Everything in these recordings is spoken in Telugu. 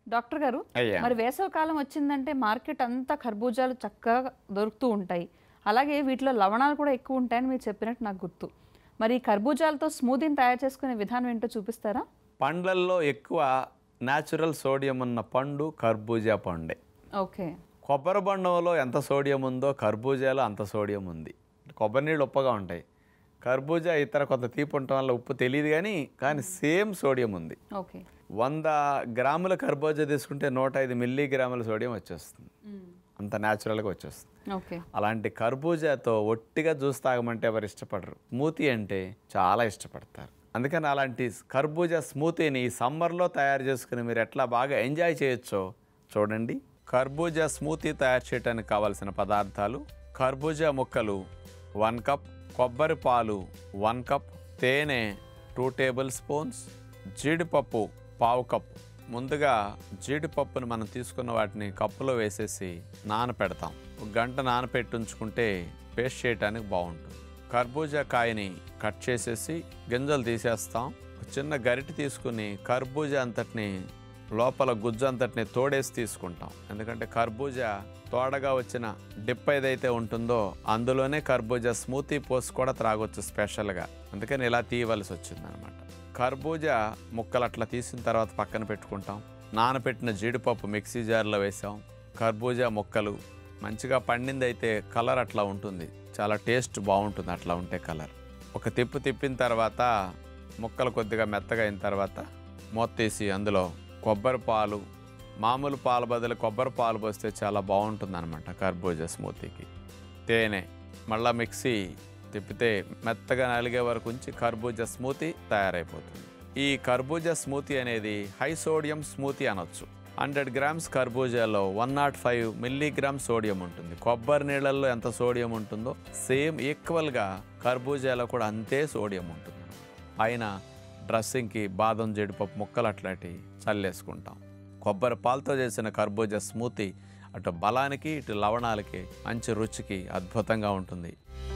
డాక్టర్ గారు అయ్యా. మరి వేసవి కాలం వచ్చిందంటే మార్కెట్ అంతా ఖర్బూజాలు చక్కగా దొరుకుతూ ఉంటాయి అలాగే వీటిలో లవణాలు కూడా ఎక్కువ ఉంటాయని మీరు చెప్పినట్టు నాకు గుర్తు మరి ఈ కర్బూజాలతో స్మూదీని తయారు చేసుకునే విధానం ఏంటో చూపిస్తారా పండ్లల్లో ఎక్కువ న్యాచురల్ సోడియం ఉన్న పండు కర్బూజా పండే ఓకే కొబ్బరి బండంలో ఎంత సోడియం ఉందో కర్బూజాలో అంత సోడియం ఉంది కొబ్బరి నీళ్ళు ఉప్పగా ఉంటాయి కర్బూజా ఇతర కొంత తీపి ఉండటం వల్ల ఉప్పు తెలియదు కానీ కానీ సేమ్ సోడియం ఉంది ఓకే వంద గ్రాముల కర్బూజా తీసుకుంటే నూట ఐదు మిల్లీగ్రాముల సోడియం వచ్చేస్తుంది అంత న్యాచురల్గా వచ్చేస్తుంది ఓకే అలాంటి కర్బూజాతో ఒట్టిగా జ్యూస్ తాగమంటే ఎవరు ఇష్టపడరు స్మూతీ అంటే చాలా ఇష్టపడతారు అందుకని అలాంటి కర్బూజా స్మూతీని ఈ సమ్మర్లో తయారు చేసుకుని మీరు ఎట్లా బాగా ఎంజాయ్ చేయొచ్చో చూడండి కర్బూజా స్మూతీ తయారు చేయడానికి కావాల్సిన పదార్థాలు కర్బూజా ముక్కలు వన్ కప్ కొబ్బరి పాలు వన్ కప్ తేనె టూ టేబుల్ స్పూన్స్ జీడిపప్పు పావు కప్ ముందుగా జీడిపప్పును మనం తీసుకున్న వాటిని కప్పులో వేసేసి నానపెడతాం ఒక గంట నానపెట్టి ఉంచుకుంటే పేస్ట్ చేయడానికి బాగుంటుంది కర్బూజా కాయని కట్ చేసేసి గింజలు తీసేస్తాం ఒక చిన్న గరిటె తీసుకుని కర్బూజా అంతటిని లోపల గుజ్జు అంతటిని తోడేసి తీసుకుంటాం ఎందుకంటే కర్బూజా తోడగా వచ్చిన డిప్ ఏదైతే ఉంటుందో అందులోనే కర్బూజా స్మూతీ పోసి కూడా త్రాగొచ్చు స్పెషల్గా అందుకని ఇలా తీయవలసి వచ్చిందనమాట కర్బూజా ముక్కలు అట్లా తీసిన తర్వాత పక్కన పెట్టుకుంటాం నానబెట్టిన జీడిపప్పు మిక్సీ జార్లో వేసాం కర్బూజా ముక్కలు మంచిగా పండింది అయితే కలర్ అట్లా ఉంటుంది చాలా టేస్ట్ బాగుంటుంది అట్లా ఉంటే కలర్ ఒక తిప్పు తిప్పిన తర్వాత ముక్కలు కొద్దిగా మెత్తగా అయిన తర్వాత మూత తీసి అందులో కొబ్బరి పాలు మామూలు పాలు బదులు కొబ్బరి పాలు పోస్తే చాలా బాగుంటుంది అనమాట కర్బూజా స్మూతీకి తేనె మళ్ళా మిక్సీ తిప్పితే మెత్తగా నలిగే వరకు ఉంచి కర్బూజా స్మూతీ తయారైపోతుంది ఈ కర్బూజా స్మూతీ అనేది హై సోడియం స్మూతీ అనొచ్చు హండ్రెడ్ గ్రామ్స్ కర్బూజాలో one naught five milligram sodium ఉంటుంది కొబ్బరి నీళ్ళల్లో ఎంత సోడియం ఉంటుందో సేమ్ ఈక్వల్గా కర్బూజాలో కూడా అంతే సోడియం ఉంటుంది పైన డ్రెస్సింగ్కి బాదం జీడిపప్పు ముక్కలు అట్లాంటి చల్లేసుకుంటాం కొబ్బరి పాలతో చేసిన కర్బూజా స్మూతీ అటు బలానికి ఇటు లవణాలకి మంచి రుచికి అద్భుతంగా ఉంటుంది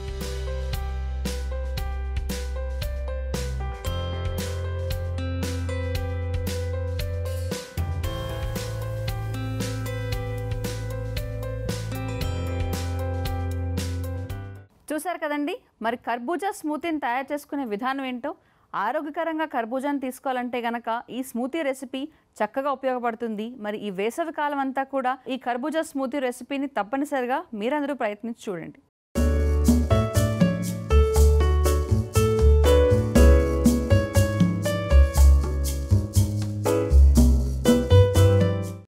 చూశారు కదండి మరి కర్బూజా స్మూతీని తయారు చేసుకునే విధానం ఏంటో ఆరోగ్యకరంగా కర్బూజాని తీసుకోవాలంటే గనక ఈ స్మూతీ రెసిపీ చక్కగా ఉపయోగపడుతుంది మరి ఈ వేసవి కాలం అంతా కూడా ఈ కర్బూజా స్మూతీ రెసిపీని తప్పనిసరిగా మీరందరూ ప్రయత్నించి చూడండి